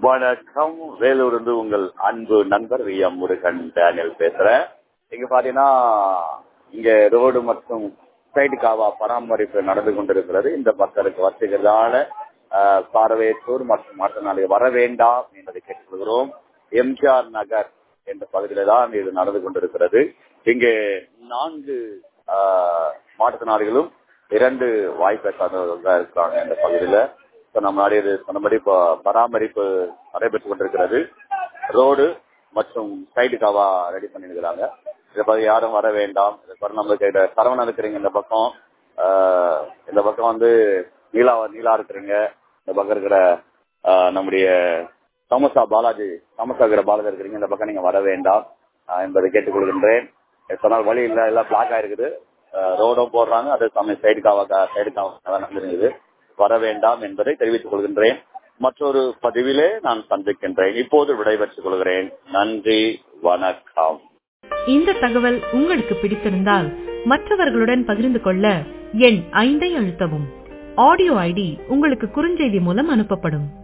வணக்கம் வேலூர் இருந்து உங்கள் அன்பு நண்பர் வி எம் முருகன் டேனியல் பேசுறேன் இங்க பாத்தீங்கன்னா இங்க ரோடு மற்றும் சைடு காவா பராமரிப்பு நடந்து கொண்டிருக்கிறது இந்த பக்தருக்கு வச்சுக்கிறதால பார்வையற்றோர் மற்றும் மாற்றுநாளிகள் வர வேண்டாம் என்பதை கேட்டுக்கொள்கிறோம் எம்ஜிஆர் நகர் என்ற பகுதியில தான் இது நடந்து கொண்டிருக்கிறது இங்கே நான்கு ஆஹ், மாற்றுத்திறனாளிகளும் இரண்டு வாய்ப்பை சார்ந்தவர்கள் இருக்கிறாங்க இந்த பகுதியில இப்ப நம்ம முன்னாடி இது சொன்னபடி இப்போ பராமரிப்பு நடைபெற்றுக் கொண்டிருக்கிறது ரோடு மற்றும் சைடு காவா ரெடி பண்ணிருக்கிறாங்க இதை பத்தி யாரும் வர வேண்டாம் இதை பாரு நம்ம கிட்ட சரவணன் இருக்கிறீங்க இந்த பக்கம் ஆஹ், இந்த பக்கம் வந்து நீலா நீலா இருக்கிறீங்க இந்த பக்கம் இருக்கிற ஆஹ், நம்முடைய சமோசா பாலாஜி சமோசா இருக்கிற பாலாஜி இருக்கிறீங்க இந்த பக்கம் நீங்க வர வேண்டாம் ஆஹ், என்பதை கேட்டுக்கொள்கின்றேன் சொன்னால் வழி இல்ல எல்லாம் பிளாக் ஆயிருக்குது ரோடும் போடுறாங்க அதே சமயம் சைடு காவா சைடு காவா நடந்துருக்குது வர வேண்டாம் என்பதை தெரிவித்துக் கொள்கின்றேன் மற்றொரு பதிவிலே நான் சந்திக்கின்றேன் இப்போது விடைபெற்றுக் கொள்கிறேன் நன்றி வணக்கம் இந்த தகவல் உங்களுக்கு பிடித்திருந்தால் மற்றவர்களுடன் பகிர்ந்து கொள்ள எண் ஐந்தை அழுத்தவும் ஆடியோ ஐடி உங்களுக்கு குறுஞ்செய்தி மூலம் அனுப்பப்படும்